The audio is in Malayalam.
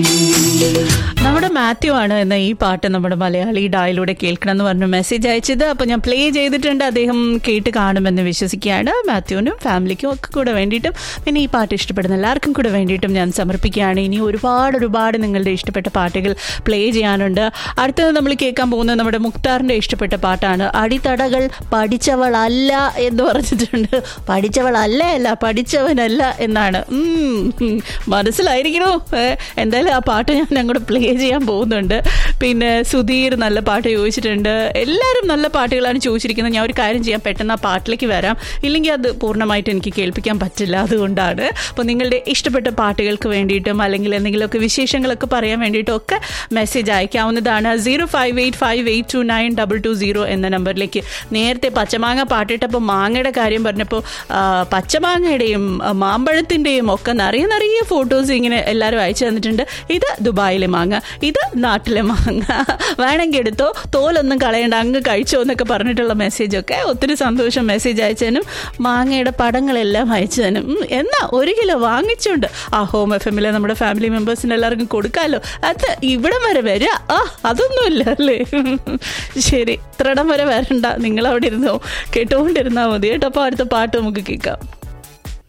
നമ്മുടെ മാത്യു ആണ് എന്ന ഈ പാട്ട് നമ്മുടെ മലയാളി ഡായിലൂടെ കേൾക്കണം എന്ന് പറഞ്ഞു മെസ്സേജ് അയച്ചത് അപ്പൊ ഞാൻ പ്ലേ ചെയ്തിട്ടുണ്ട് അദ്ദേഹം കേട്ട് കാണുമെന്ന് വിശ്വസിക്കുകയാണ് മാത്യുവിനും ഫാമിലിക്കും ഒക്കെ കൂടെ വേണ്ടിയിട്ടും പിന്നെ ഈ പാട്ട് ഇഷ്ടപ്പെടുന്ന എല്ലാവർക്കും കൂടെ വേണ്ടിയിട്ടും ഞാൻ സമർപ്പിക്കുകയാണ് ഇനി ഒരുപാട് ഒരുപാട് നിങ്ങളുടെ ഇഷ്ടപ്പെട്ട പാട്ടുകൾ പ്ലേ ചെയ്യാനുണ്ട് അടുത്തത് നമ്മൾ കേൾക്കാൻ പോകുന്നത് നമ്മുടെ മുക്താറിന്റെ ഇഷ്ടപ്പെട്ട പാട്ടാണ് അടിത്തടകൾ പഠിച്ചവളല്ല എന്ന് പറഞ്ഞിട്ടുണ്ട് പഠിച്ചവളല്ല അല്ല പഠിച്ചവനല്ല എന്നാണ് ഉം, ഉം. മനസ്സിലായിരിക്കണോ ഏ, എന്തായാലും ആ പാട്ട് ഞാൻ അങ്ങോട്ട് പ്ലേ ചെയ്യാൻ പോകുന്നുണ്ട് പിന്നെ സുധീർ നല്ല പാട്ട് ചോദിച്ചിട്ടുണ്ട് എല്ലാവരും നല്ല പാട്ടുകളാണ് ചോദിച്ചിരിക്കുന്നത് ഞാൻ ഒരു കാര്യം ചെയ്യാം പെട്ടെന്ന് ആ പാട്ടിലേക്ക് വരാം ഇല്ലെങ്കിൽ അത് പൂർണ്ണമായിട്ട് എനിക്ക് കേൾപ്പിക്കാൻ പറ്റില്ല അതുകൊണ്ടാണ് അപ്പോൾ നിങ്ങളുടെ ഇഷ്ടപ്പെട്ട പാട്ടുകൾക്ക് വേണ്ടിയിട്ടും അല്ലെങ്കിൽ എന്തെങ്കിലുമൊക്കെ വിശേഷങ്ങളൊക്കെ പറയാൻ വേണ്ടിയിട്ടും ഒക്കെ മെസ്സേജ് അയക്കാവുന്നതാണ് zero five eight five eight two nine double two zero എന്ന നമ്പറിലേക്ക് നേരത്തെ പച്ചമാങ്ങ പാട്ടിട്ടപ്പോൾ മാങ്ങയുടെ കാര്യം പറഞ്ഞപ്പോൾ ആ, പച്ചമാങ്ങയുടെയും ആ, മാമ്പഴത്തിൻ്റെയും ഒക്കെ നിറയെ നിറയെ ഫോട്ടോസ് ഇങ്ങനെ എല്ലാവരും അയച്ചു തന്നിട്ടുണ്ട് ഇത് ദുബായിലെ മാങ്ങ ഇത് നാട്ടിലെ മാങ്ങ വേണമെങ്കിൽ എടുത്തോ തോലൊന്നും കളയണ്ട അങ്ങ് കഴിച്ചോ എന്നൊക്കെ പറഞ്ഞിട്ടുള്ള മെസ്സേജൊക്കെ ഒത്തിരി സന്തോഷം മെസ്സേജ് അയച്ചതിനും മാങ്ങയുടെ പടങ്ങളെല്ലാം അയച്ചതിനും ഉം, എന്നാ ഒരു കിലോ വാങ്ങിച്ചുണ്ട് ആ ഹോം എഫ് എമ്മിലെ നമ്മുടെ ഫാമിലി മെമ്പേഴ്സിന് എല്ലാവർക്കും കൊടുക്കാമല്ലോ അത് ഇവിടം വരെ വരിക ആ അതൊന്നുമില്ല അല്ലേ ശരി ഇത്രയിടം വരെ വരണ്ട നിങ്ങൾ അവിടെ ഇരുന്നോ കേട്ടുകൊണ്ടിരുന്നാൽ മതി കേട്ടോ അപ്പോൾ അടുത്ത പാട്ട് നമുക്ക് കേൾക്കാം